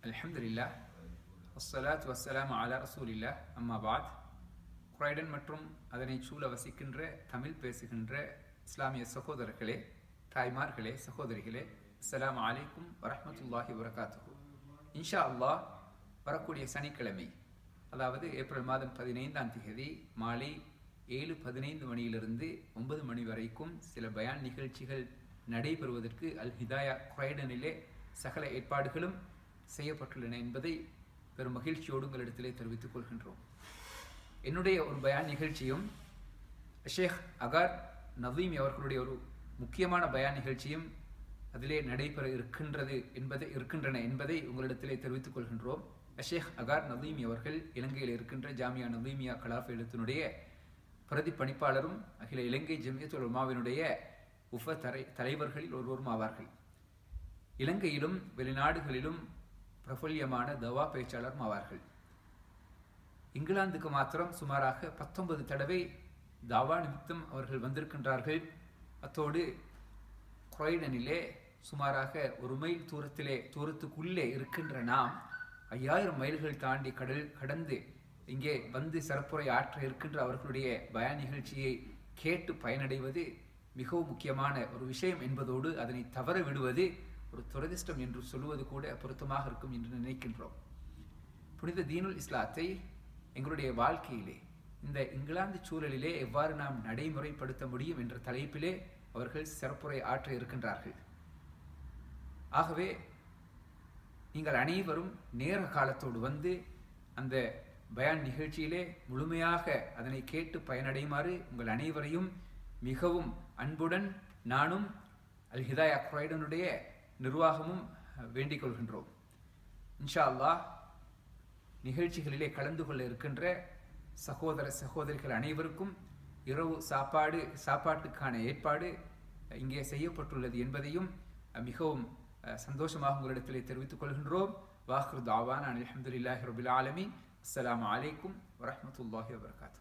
அல்ஹம்துலில்லா அஸ்ஸலாத்து வஸ்ஸலாமு அலா ரசூலில்லா அம்மா பாத் குரைடன் மற்றும் அதனை சூழ வசிக்கின்ற தமிழ் பேசுகின்ற இஸ்லாமிய சகோதரர்களே தாய்மார்களே சகோதரிகளே அஸ்ஸலாமு அலைக்கும் வரஹ்மத்துல்லாஹி வரகாத்துஹு இன்ஷா அல்லாஹ் வரக்கூடிய சனிக்கிழமை அதாவது ஏப்ரல் மாதம் பதினைந்தாம் தேதி மாலை ஏழு பதினைந்து மணியிலிருந்து ஒன்பது மணி வரைக்கும் சில பயான் நிகழ்ச்சிகள் நடைபெறுவதற்கு அல் ஹிதாயா குரைடனிலே சகல ஏற்பாடுகளும் செய்யப்பட்டுள்ளன என்பதை பெரும் மகிழ்ச்சியோடு உங்களிடத்திலே தெரிவித்துக் கொள்கின்றோம் என்னுடைய ஒரு பயான் நிகழ்ச்சியும் ஷேக் அகார் நவீம் அவர்களுடைய ஒரு முக்கியமான பயான் நிகழ்ச்சியும் அதிலே நடைபெற இருக்கின்றது என்பதை இருக்கின்றன என்பதை உங்களிடத்திலே தெரிவித்துக் கொள்கின்றோம் ஷேக் அகார் நவீமி அவர்கள் இலங்கையில் இருக்கின்ற ஜாமியா நவீமியா கலாஃப் எழுத்தினுடைய பிரதி பணிப்பாளரும் அகில இலங்கை ஜமியத்துல் உமாவினுடைய உப தரை தலைவர்களில் ஒருவரும் ஆவார்கள் இலங்கையிலும் வெளிநாடுகளிலும் பிரபல்யமான தவா பேச்சாளரும் ஆவார்கள் இங்கிலாந்துக்கு மாத்திரம் சுமாராக பத்தொன்பது தடவை தாவா நிமித்தம் அவர்கள் வந்திருக்கின்றார்கள் அத்தோடு குரைடனிலே சுமாராக ஒரு மைல் தூரத்திலே தூரத்துக்குள்ளே இருக்கின்ற நாம் ஐயாயிரம் மைல்கள் தாண்டி கடல் கடந்து இங்கே வந்து சிறப்புரை ஆற்ற இருக்கின்ற அவர்களுடைய பயான் நிகழ்ச்சியை கேட்டு பயனடைவது மிகவும் முக்கியமான ஒரு விஷயம் என்பதோடு அதனை தவற விடுவது ஒரு துரதிர்ஷ்டம் என்று சொல்லுவது கூட பொருத்தமாக இருக்கும் என்று நினைக்கின்றோம் புனித தீனுல் இஸ்லாத்தை எங்களுடைய வாழ்க்கையிலே இந்த இங்கிலாந்து சூழலிலே எவ்வாறு நாம் நடைமுறைப்படுத்த முடியும் என்ற தலைப்பிலே அவர்கள் சிறப்புரை ஆற்ற இருக்கின்றார்கள் ஆகவே நீங்கள் அனைவரும் நேர காலத்தோடு வந்து அந்த பயான் நிகழ்ச்சியிலே முழுமையாக அதனை கேட்டு பயனடையுமாறு உங்கள் அனைவரையும் மிகவும் அன்புடன் நானும் அல் ஹிதாயா குரைடனுடைய நிர்வாகமும் வேண்டிக் கொள்கின்றோம் இன்ஷா அல்லாஹ் நிகழ்ச்சிகளிலே கலந்து கொள்ள இருக்கின்ற சகோதர சகோதரிகள் அனைவருக்கும் இரவு சாப்பாடு சாப்பாட்டுக்கான ஏற்பாடு இங்கே செய்யப்பட்டுள்ளது என்பதையும் மிகவும் சந்தோஷமாக உங்களிடத்திலே தெரிவித்துக் கொள்கின்றோம் வாஹ்ரு தாவான் அலமதுல்லாஹி ரபுல் ஆலமி அஸ்லாம் வலைக்கும் வரமத்துல்லாஹி வபர்காத்து